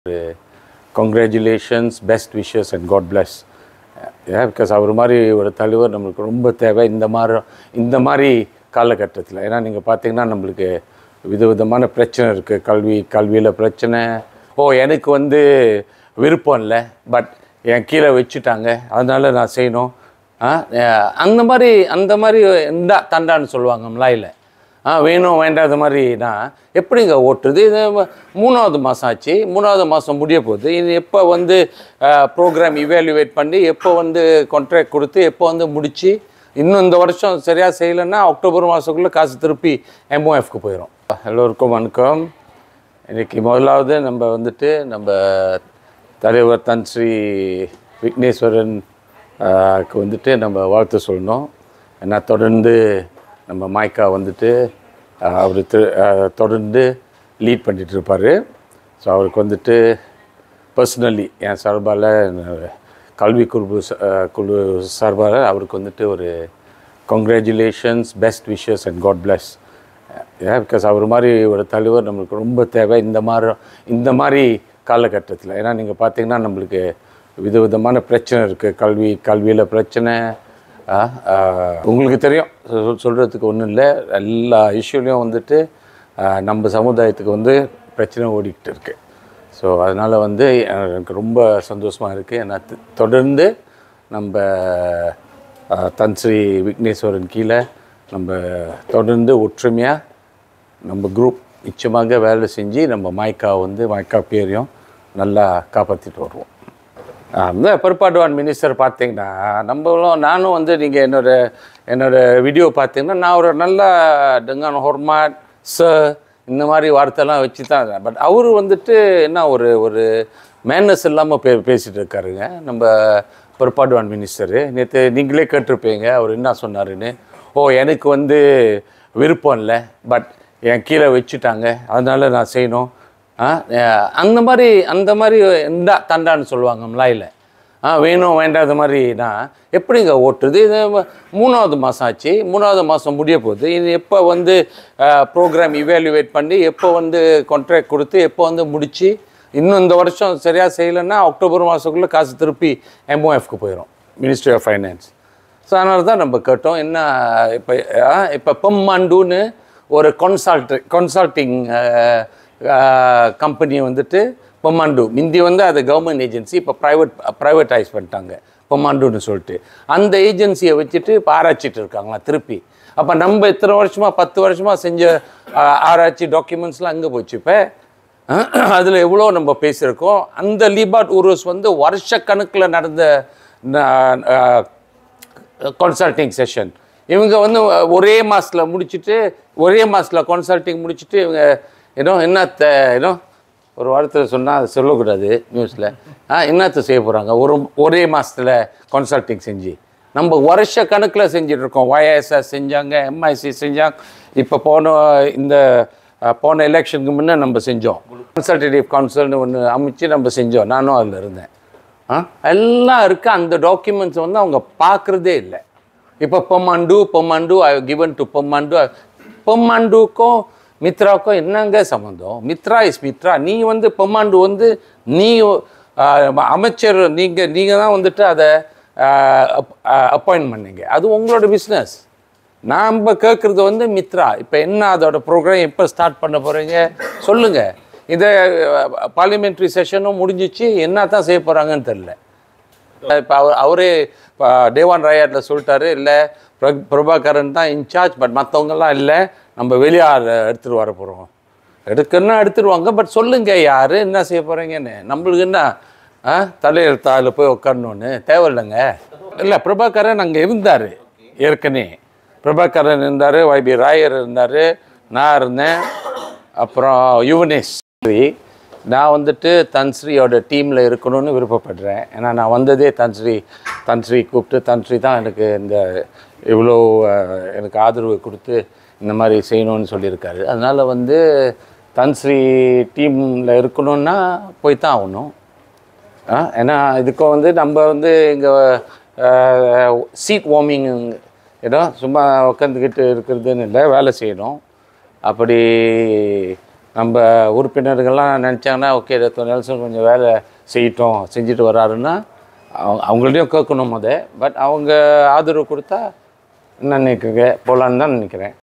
congratulations best wishes and God bless ஏன் because அவர் மாதிரி ஒரு தலைவர் நம்மளுக்கு ரொம்ப தேவை இந்த மாதிரி இந்த மாதிரி காலகட்டத்தில் ஏன்னா நீங்கள் பார்த்தீங்கன்னா நம்மளுக்கு விதவிதமான பிரச்சனை இருக்குது கல்வி கல்வியில் பிரச்சனை ஓ எனக்கு வந்து விருப்பம் இல்லை பட் என் கீழே வச்சுட்டாங்க அதனால நான் செய்யணும் ஆ, அஹ், அந்த மாதிரி அந்த மாதிரி இந்தா தண்டான்னு சொல்லுவாங்க மலாயில் ஆ வேணும் வேண்டாத மாதிரினா எப்படிங்க ஓட்டுறது இது ம- மூணாவது மாதம் ஆச்சு மூணாவது மாதம் முடிய போகுது இது எப்போ வந்து ப்ரோக்ராம் இவேல்யூவேட் பண்ணி எப்போ வந்து கான்ட்ராக்ட் கொடுத்து எப்போ வந்து முடித்து இன்னும் இந்த வருஷம் சரியாக செய்யலைன்னா அக்டோபர் மாதத்துக்குள்ளே காசு திருப்பி எம்ஓஎஃப்க்கு போயிடும் எல்லோருக்கும் வணக்கம் இன்னைக்கு முதலாவது நம்ம வந்துட்டு நம்ம தலைவர் தன் ஸ்ரீ விக்னேஸ்வரன் ஆஹ், க்கு வந்துட்டு நம்ம வாழ்த்து சொல்லணும் ஏன்னா தொடர்ந்து நம்ம மாய்க்கா வந்துட்டு அவர் தொடர்ந்து லீட் பண்ணிட்டு இருப்பார் ஸோ அவருக்கு வந்துட்டு பர்சனலி என் சார்பால் கல்வி குழு ச- ஆஹ், குழு சார்பால் அவருக்கு வந்துட்டு ஒரு congratulations best wishes and God bless ஏன் பிகாஸ் அவர் மாதிரி ஒரு தலைவர் நம்மளுக்கு ரொம்ப தேவை இந்த மாதிரி இந்த மாதிரி காலகட்டத்தில் ஏன்னா நீங்கள் பார்த்தீங்கன்னா நம்மளுக்கு விதவிதமான பிரச்சனை இருக்குது கல்வி கல்வியில் பிரச்சனை ஆ, ஆ, உங்களுக்கு தெரியும் சொ- சொல்கிறதுக்கு ஒன்றும் இல்லை எல்லா இஷ்யூலையும் வந்துட்டு ஆ, நம்ம சமுதாயத்துக்கு வந்து பிரச்சனை ஓடிக்கிட்டு இருக்கு ஸோ அதனால் வந்து எனக்கு ரொம்ப சந்தோஷமாக இருக்குது ஏன்னா த- தொடர்ந்து நம்ம ஆ, தன் ஸ்ரீ விக்னேஸ்வரன் கீழே நம்ம தொடர்ந்து ஒற்றுமையாக நம்ம குரூப் நிச்சயமாக வேலை செஞ்சு நம்ம மாய்க்கா வந்து மாய்க்கா பேரையும் நல்லா காப்பாற்றிட்டு வருவோம் அந்த பிற்பாடுவான் மினிஸ்டர் பார்த்தீங்கன்னா நம்மளும் நானும் வந்து நீங்கள் என்னோட என்னோட வீடியோ பார்த்தீங்கன்னா நான் ஒரு நல்ல டங்கான ஹொர்மாட் ச இந்த மாதிரி வார்த்தைலாம் வச்சு தான் பட் அவர் வந்துட்டு என்ன ஒரு ஒரு மேனஸ் இல்லாமல் பே பேசிகிட்டு இருக்காருங்க நம்ம பிற்பாடுவான் மினிஸ்டரு நேற்று நீங்களே கேட்டிருப்பீங்க அவர் என்ன சொன்னாருன்னு ஓ எனக்கு வந்து விருப்பம் இல்லை பட் என் கீழே வச்சுட்டாங்க அதனால நான் செய்யணும் ஆ அஹ், அந்த மாதிரி அந்த மாதிரி இந்தா தண்டான்னு சொல்லுவாங்க மலாயில் ஆ வேணும் வேண்டாத மாதிரினா எப்படிங்க ஓட்டுறது இது ம- மூணாவது மாதம் ஆச்சு மூணாவது மாதம் முடிய போகுது இது எப்போ வந்து ப்ரோக்ராம் இவேல்யூவேட் பண்ணி எப்போ வந்து கான்ட்ராக்ட் கொடுத்து எப்போ வந்து முடித்து இன்னும் இந்த வருஷம் சரியாக செய்யலைன்னா அக்டோபர் மாதத்துக்குள்ளே காசு திருப்பி எம்ஓஎஃப்க்கு போயிடும் மினிஸ்ட்ரி ஆஃப் ஃபைனான்ஸ் ஸோ அதனால தான் நம்ம கேட்டோம் என்ன இப்போ இப்போ பொம்மாண்டுன்னு ஒரு கன்சல்ட் கன்சல்டிங் கம்பெனி வந்துட்டு பொம்மாண்டு முந்தி வந்து அது கவர்மெண்ட் ஏஜென்சி இப்போ ப்ரைவேட் ப்ரைவேட்டைஸ் பண்ணிட்டாங்க பொம்மாண்டுன்னு சொல்லிட்டு அந்த ஏஜென்சியை வச்சுட்டு இப்போ ஆராய்ச்சிட்டு இருக்காங்களா திருப்பி அப்போ நம்ம இத்தனை வருஷமாக பத்து வருஷமாக செஞ்ச ஆஹ், ஆராய்ச்சி டாக்குமெண்ட்ஸ்லாம் அங்கே போச்சு இப்போ அதில் எவ்வளோ நம்ம பேசியிருக்கோம் அந்த லீபாட் உருஸ் வந்து வருஷ கணக்கில் நடந்த கன்சல்டிங் செஷன் இவங்க வந்து ஒரே மாதத்தில் முடிச்சுட்டு ஒரே மாதத்தில் கன்சல்டிங் முடிச்சுட்டு இவங்க ஏதோ என்னத்த ஏதோ ஒரு வாரத்தில் சொன்னால் அதை சொல்லக்கூடாது நியூஸில் ஆ என்னத்தை செய்ய போகிறாங்க ஒரு ஒரே மாதத்தில் கன்சல்டிங் செஞ்சு நம்ம வருஷ கணக்கில் செஞ்சுட்டு இருக்கோம் ஒய்எஸ்எஸ் செஞ்சாங்க எம்ஐசி செஞ்சாங்க இப்போ போன இந்த அஹ், போன எலெக்ஷனுக்கு முன்னே நம்ம செஞ்சோம் கன்சல்டேட்டிவ் கவுன்சில்னு ஒன்று அமைச்சு நம்ம செஞ்சோம் நானும் அதில் இருந்தேன் ஆ எல்லாம் இருக்கு அந்த டாக்குமெண்ட்ஸ் வந்து அவங்க பார்க்குறதே இல்லை இப்போ பொம்மாண்டு பொம்மாண்டு ஐ கிவன் டு பொம்மாண்டு பொம்மாண்டுக்கும் மித்ராவுக்கும் என்னங்க சம்மந்தம் மித்ரா இஸ் மித்ரா நீ வந்து பொம்மாண்டு வந்து நீ ஆ, அமைச்சர் நீங்கள் நீங்கள் தான் வந்துட்டு அதை அப்பாயின்ட் பண்ணீங்க அது உங்களோட பிஸ்னஸ் நாம் கேட்குறது வந்து மித்ரா இப்போ என்ன அதோட ப்ரோக்ராம் எப்போ ஸ்டார்ட் பண்ண போகிறீங்க சொல்லுங்கள் இதை பார்லிமெண்ட்ரி செஷனும் முடிஞ்சிச்சு என்ன தான் செய்ய போகிறாங்கன்னு தெரில இப்போ அவர் அவரே இப்போ தேவான் ராயாட்டில் சொல்லிட்டாரு இல்லை பிர- பிரபாகரன் தான் இன்சார்ஜ் பட் மற்றவங்கெல்லாம் இல்லை நம்ம வெளியார் எடுத்துகிட்டு வர போகிறோம் எடுக்கணும்னா எடுத்துருவாங்க பட் சொல்லுங்க யார் என்ன செய்ய போகிறீங்கன்னு நம்மளுக்கு என்ன ஆ தலையெழுத்தாவில் போய் உட்காரணுன்னு தேவையில்லைங்க இல்லை பிரபாகரன் அங்கே இருந்தார் ஏற்கனவே பிரபாகரன் இருந்தார் வைபி ராயர் இருந்தார் நான் இருந்தேன் அப்புறம் யுவனேஷ் சரி நான் வந்துட்டு தன்ஸ்ரீயோட டீமில் இருக்கணும்னு விருப்பப்படுறேன் ஏன்னா நான் வந்ததே தன்ஸ்ரீ தன்ஸ்ரீ கூப்பிட்டு தன்ஸ்ரீ தான் எனக்கு இந்த இவ்வளோ அஹ், எனக்கு ஆதரவு கொடுத்து இந்த மாதிரி செய்யணும்னு சொல்லியிருக்காரு அதனால் வந்து தன்ஸ்ரீ டீமில் இருக்கணும்னா போய் தான் ஆகணும் ஆ, ஏன்னா இதுக்கும் வந்து நம்ம வந்து இங்கே சீட் வார்மிங் ஏதோ சும்மா உட்காந்துக்கிட்டு இருக்கிறதுன்னு இல்லை வேலை செய்யணும் அப்படி நம்ம உறுப்பினர்கள்லாம் நினச்சாங்கன்னா ஓகே டாக்டர் நெல்சன் கொஞ்சம் வேலை செய்யட்டும் செஞ்சுட்டு வராருன்னா அவங்க அவங்கள்ட்டையும் கேட்கணும் முத பட் அவங்க ஆதரவு கொடுத்தா என்ன நினைக்கிறீங்க போகலான்னு தான் நினைக்கிறேன்